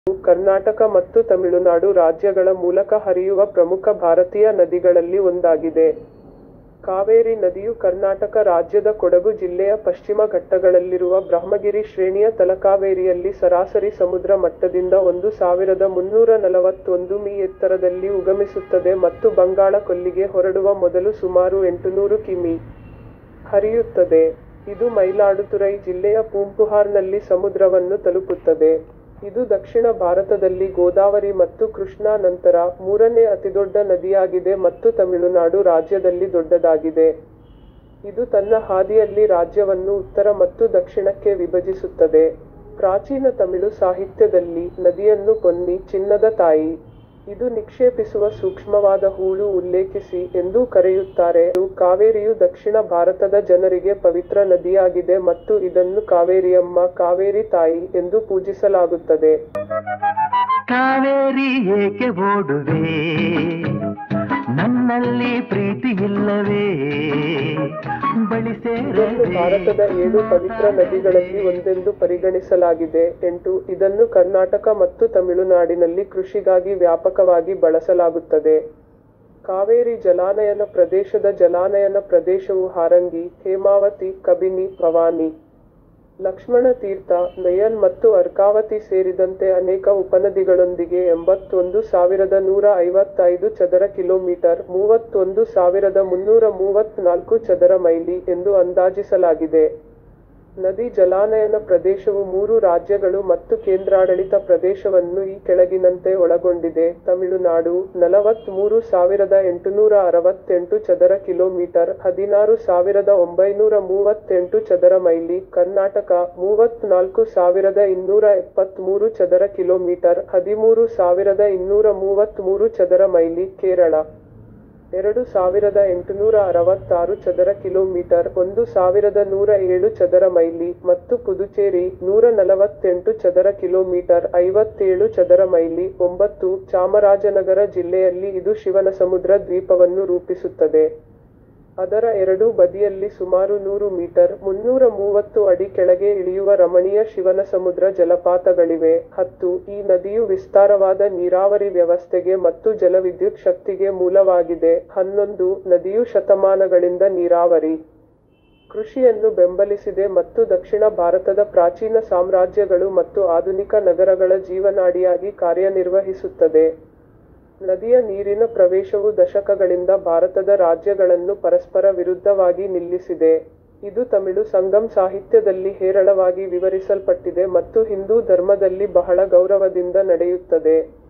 ಕರ್ನಾಟಕ ಮತ್ತು ತಮಿಳುನಾಡು ರಾಜ್ಯಗಳ ಮೂಲಕ ಹರಿಯುವ ಪ್ರಮುಖ ಭಾರತೀಯ ನದಿಗಳಲ್ಲಿ ಒಂದಾಗಿದೆ. ಕಾವೇರಿ ನದಿಯು ಕರ್ನಾಟಕ ರಾಜ್ಯದ ಕೊಡಗು ಜಿಲ್ಲೆಯ ಪಶ್ಚಿಮ ಘಟ್ಟಗಳಲ್ಲಿರುವ ಬ್ರಹ್ಮಗಿರಿ ಶ್ರೇಣಿಯ ತಲಕಾವೇರಿಯಲ್ಲಿ ಸರಾಸರಿ ಸಮುದ್ರ ಮಟ್ಟದಿಂದ ಒಂದು ಸಾವಿರದ ಮುನ್ನೂರ ನಲವತ್ತೊಂದು ಮೀ ಎತ್ತರದಲ್ಲಿ ಉಗಮಿಸುತ್ತದೆ ಮತ್ತು ಬಂಗಾಳ ಕೊಲ್ಲಿಗೆ ಹೊರಡುವ ಮೊದಲು ಸುಮಾರು ಎಂಟುನೂರು ಕಿ.ಮೀ. ಹರಿಯುತ್ತದೆ. ಇದು ಮಯಿಲಾಡುತುರೈ ಜಿಲ್ಲೆಯ ಪೂಂಪುಹಾರ್ನಲ್ಲಿ ಸಮುದ್ರವನ್ನು ತಲುಪುತ್ತದೆ. ಇದು ದಕ್ಷಿಣ ಭಾರತದಲ್ಲಿ ಗೋದಾವರಿ ಮತ್ತು ಕೃಷ್ಣಾ ನಂತರ, ಮೂರನೇ ಅತಿದೊಡ್ಡ ನದಿಯಾಗಿದೆ ಮತ್ತು ತಮಿಳುನಾಡು ರಾಜ್ಯದಲ್ಲಿ ದೊಡ್ಡದಾಗಿದೆ. ಇದು ತನ್ನ ಹಾದಿಯಲ್ಲಿ ರಾಜ್ಯವನ್ನು ಉತ್ತರ ಮತ್ತು ದಕ್ಷಿಣಕ್ಕೆ ವಿಭಜಿಸುತ್ತದೆ. ಪ್ರಾಚೀನ ತಮಿಳು ಸಾಹಿತ್ಯದಲ್ಲಿ, ನದಿಯನ್ನು ಪೊನ್ನಿ ಚಿನ್ನದ ತಾಯಿ. ಇದು ನಿಕ್ಷೇಪಿಸುವ ಸೂಕ್ಷ್ಮವಾದ ಹೂಳು ಉಲ್ಲೇಖಿಸಿ ಎಂದೂ ಕರೆಯುತ್ತಾರೆ ಕಾವೇರಿಯು ದಕ್ಷಿಣ ಭಾರತದ ಜನರಿಗೆ ಪವಿತ್ರ ನದಿಯಾಗಿದೆ ಮತ್ತು ಇದನ್ನು ಕಾವೇರಿಯಮ್ಮ ಕಾವೇರಿ ತಾಯಿ ಎಂದು ಪೂಜಿಸಲಾಗುತ್ತದೆ. ಕಾವೇರಿ ಏಕೆ ಓಡುವೆ ನನ್ನಲ್ಲಿ ಪ್ರೀತಿ ಇಲ್ಲವೇ ಬಳಿ ಇದನ್ನು ಭಾರತದ ಏಳು ಪವಿತ್ರ ನದಿಗಳಲ್ಲಿ ಒಂದೆಂದು ಪರಿಗಣಿಸಲಾಗಿದೆ. ಎಂಟು ಇದನ್ನು ಕರ್ನಾಟಕ ಮತ್ತು ತಮಿಳುನಾಡಿನಲ್ಲಿ ಕೃಷಿಗಾಗಿ ವ್ಯಾಪಕವಾಗಿ ಬಳಸಲಾಗುತ್ತದೆ. ಕಾವೇರಿ ಜಲಾನಯನ ಪ್ರದೇಶದ ಜಲಾನಯನ ಪ್ರದೇಶವು ಹಾರಂಗಿ, ಹೇಮಾವತಿ, ಕಬಿನಿ, ಭವಾನಿ, ಲಕ್ಷ್ಮಣ ತೀರ್ಥ, ನಯನ್ ಮತ್ತು ಅರ್ಕಾವತಿ ಸೇರಿದಂತೆ ಅನೇಕ ಉಪನದಿಗಳೊಂದಿಗೆ ಎಂಬತ್ತೊಂದು ಸಾವಿರದ ನೂರ ಐವತ್ತೈದು ಚದರ ಕಿಲೋಮೀಟರ್ (ಮೂವತ್ತೊಂದು ಸಾವಿರದ ಮುನ್ನೂರ ಮೂವತ್ತನಾಲ್ಕು ಚದರ ಮೈಲಿ) ಎಂದು ಅಂದಾಜಿಸಲಾಗಿದೆ. ನದಿ ಜಲಾನಯನ ಪ್ರದೇಶವು ಮೂರು ರಾಜ್ಯಗಳು ಮತ್ತು ಕೇಂದ್ರಾಡಳಿತ ಪ್ರದೇಶವನ್ನು ಈ ಕೆಳಗಿನಂತೆ ಒಳಗೊಂಡಿದೆ ತಮಿಳುನಾಡು: ನಲವತ್ತಮೂರು ಸಾವಿರದ ಎಂಟುನೂರ ಅರವತ್ತೆಂಟು ಚದರ ಕಿಲೋಮೀಟರ್ (ಹದಿನಾರು ಸಾವಿರದ ಒಂಬೈನೂರ ಮೂವತ್ತೆಂಟು ಚದರ ಮೈಲಿ) ಕರ್ನಾಟಕ: ಮೂವತ್ತನಾಲ್ಕು ಸಾವಿರದ ಇನ್ನೂರ ಎಪ್ಪತ್ತಮೂರು ಚದರ ಕಿಲೋಮೀಟರ್ (ಹದಿಮೂರು ಸಾವಿರದ ಇನ್ನೂರ ಮೂವತ್ತಮೂರು ಚದರ ಮೈಲಿ) ಕೇರಳ: ಎರಡು ಸಾವಿರದ ಎಂಟುನೂರ ಅರವತ್ತಾರು ಚದರ ಕಿಲೋಮೀಟರ್ (ಒಂದು ಸಾವಿರದ ನೂರ ಏಳು ಚದರ ಮೈಲಿ) ಮತ್ತು ಪುದುಚೇರಿ: ನೂರ ನಲವತ್ತೆಂಟು ಚದರ ಕಿಲೋಮೀಟರ್ (ಐವತ್ತೇಳು ಚದರ ಮೈಲಿ) ಒಂಬತ್ತು ಚಾಮರಾಜನಗರ ಜಿಲ್ಲೆಯಲ್ಲಿ ಇದು ಶಿವನಸಮುದ್ರ ದ್ವೀಪವನ್ನು ರೂಪಿಸುತ್ತದೆ. ಅದರ ಎರಡೂ ಬದಿಯಲ್ಲಿ ಸುಮಾರು ನೂರು ಮೀಟರ್ (ಮುನ್ನೂರ ಮೂವತ್ತು ಅಡಿ) ಕೆಳಗೆ ಇಳಿಯುವ ರಮಣೀಯ ಶಿವನಸಮುದ್ರ ಜಲಪಾತಗಳಿವೆ. ಹತ್ತು ಈ ನದಿಯು ವಿಸ್ತಾರವಾದ ನೀರಾವರಿ ವ್ಯವಸ್ಥೆಗೆ ಮತ್ತು ಜಲವಿದ್ಯುತ್ ಶಕ್ತಿಗೆ ಮೂಲವಾಗಿದೆ. ಹನ್ನೊಂದು ನದಿಯು ಶತಮಾನಗಳಿಂದ ನೀರಾವರಿ, ಕೃಷಿಯನ್ನು ಬೆಂಬಲಿಸಿದೆ ಮತ್ತು ದಕ್ಷಿಣ ಭಾರತದ ಪ್ರಾಚೀನ ಸಾಮ್ರಾಜ್ಯಗಳು ಮತ್ತು ಆಧುನಿಕ ನಗರಗಳ ಜೀವನಾಡಿಯಾಗಿ ಕಾರ್ಯನಿರ್ವಹಿಸುತ್ತದೆ. ನದಿಯ ನೀರಿನ ಪ್ರವೇಶವು ದಶಕಗಳಿಂದ ಭಾರತದ ರಾಜ್ಯಗಳನ್ನು ಪರಸ್ಪರ ವಿರುದ್ಧವಾಗಿ ನಿಲ್ಲಿಸಿದೆ. ಇದು ತಮಿಳು ಸಂಗಮ್ ಸಾಹಿತ್ಯದಲ್ಲಿ ಹೇರಳವಾಗಿ ವಿವರಿಸಲ್ಪಟ್ಟಿದೆ ಮತ್ತು ಹಿಂದೂ ಧರ್ಮದಲ್ಲಿ ಬಹಳ ಗೌರವದಿಂದ ನಡೆಯುತ್ತದೆ.